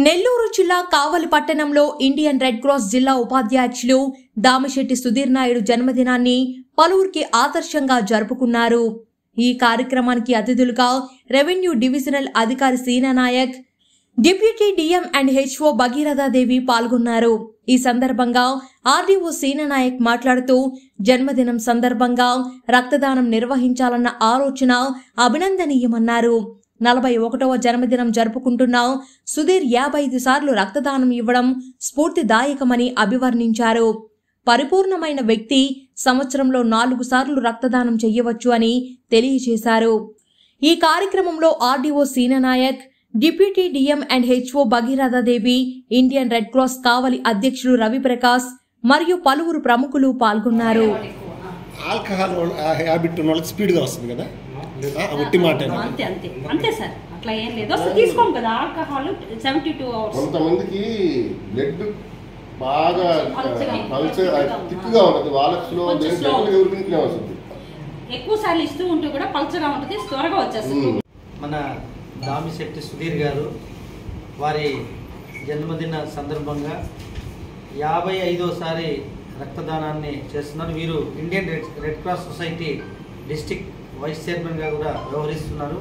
నెల్లూరు జిల్లా కావలి పట్టణంలో Indian Red cross జిల్లా ఉపాధ్యక్షులు దామశెట్టి సుధీర్ నాయుడు జన్మదినాన్ని పలువురికి ఆదర్శంగా జరుపుకున్నారు ఈ కార్యక్రమానికి అతిథులుగా రెవెన్యూ డివిజనల్ అధికారి Seenanayak deputy DM and HO Bhagirathadevi పాల్గొన్నారు ఈ సందర్భంగా ఆర్డీఓ సీననాయక్ మాట్లాడుతూ జన్మదినం సందర్భంగా రక్తదానం నిర్వహించాలన్న ఆలోచన అభినందనీయమన్నారు నలభై ఒకటవ జన్మదినం జరుపుకుంటున్న సుధీర్ యాభై ఐదు సార్లు రక్తదానం ఇవ్వడం స్ఫూర్తిదాయకమని అభివర్ణించారు పరిపూర్ణమైన వ్యక్తి సంవత్సరంలో నాలుగు సార్లు రక్తదానం చెయ్యవచ్చు అని తెలియజేశారు ఈ కార్యక్రమంలో RDO Seenanayak deputy DM and HO Bhagirathadevi Indian Red Cross Kavali అధ్యక్షులు రవిప్రకాష్ మరియు పలువురు ప్రముఖులు పాల్గొన్నారు ఆల్కహాల్ హ్యాబిట్ ఉన్న వాళ్ళకి స్పీడ్గా వస్తుంది కదా ఆ, ఒట్టి మాట అంతే అంతే అంతే సార్ అట్లా ఏం లేదు అసలు తీసుకోం కదా ఆల్కహాల్ సెవెంటీ టూ అవర్స్ కొంతమందికి బ్లడ్ బాగా పల్చగా, పల్చ తిక్కుగా తిక్కుగా ఉంటుంది వాళ్ళకి స్లో కొంచెం slow. ఎవరికి వస్తుంది ఎక్కువ సార్లు ఇస్తూ ఉంటే కూడా పల్చగా ఉంటుంది త్వరగా వచ్చేస్తుంది ఉమ్. మన దామిశెట్టి సుధీర్ గారు వారి జన్మదిన సందర్భంగా యాభై ఐదోసారి రక్తదానాన్ని చేస్తున్నారు వీరు Indian Red Red Cross Society district vice చైర్మన్గా కూడా వ్యవహరిస్తున్నారు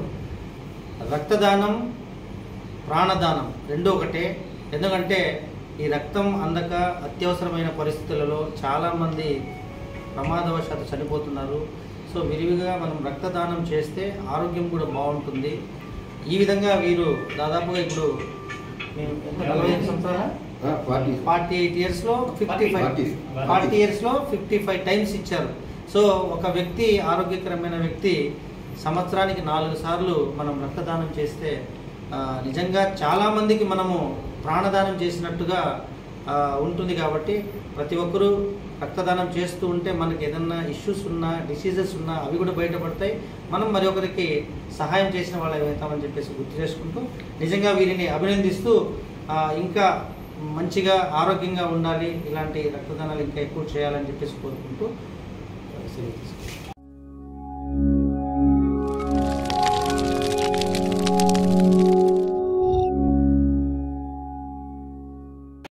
రక్తదానం ప్రాణదానం రెండు ఒకటే ఎందుకంటే ఈ రక్తం అందక అత్యవసరమైన పరిస్థితులలో చాలామంది ప్రమాదవశాత్తు చనిపోతున్నారు సో విరివిగా మనం రక్తదానం చేస్తే ఆరోగ్యం కూడా బాగుంటుంది ఈ విధంగా వీరు దాదాపుగా ఇప్పుడు మేము ఎంత నలభై ఐదు సంవత్సరాలా పార్టీ ఫార్టీ ఎయిట్ ఇయర్స్లో ఫిఫ్టీ ఫైవ్ Forty. ఫార్టీ ఇయర్స్లో ఫిఫ్టీ ఫైవ్ టైమ్స్ ఇచ్చారు సో ఒక వ్యక్తి ఆరోగ్యకరమైన వ్యక్తి సంవత్సరానికి నాలుగు సార్లు మనం రక్తదానం చేస్తే ఆ, నిజంగా చాలామందికి మనము ప్రాణదానం చేసినట్టుగా ఆ, ఉంటుంది కాబట్టి ప్రతి ఒక్కరూ రక్తదానం చేస్తూ ఉంటే మనకి ఏదన్నా ఇష్యూస్ ఉన్నా డిసీజెస్ ఉన్నా అవి కూడా బయటపడతాయి మనం మరి ఒకరికి సహాయం చేసిన వాళ్ళు అవుతామని చెప్పేసి గుర్తు చేసుకుంటూ నిజంగా వీరిని అభినందిస్తూ ఆ, ఇంకా మంచిగా ఆరోగ్యంగా ఉండాలి ఇలాంటి రక్తదానాలు ఇంకా ఎక్కువ చేయాలని చెప్పేసి కోరుకుంటూ సెలవు తీసుకుంటాను.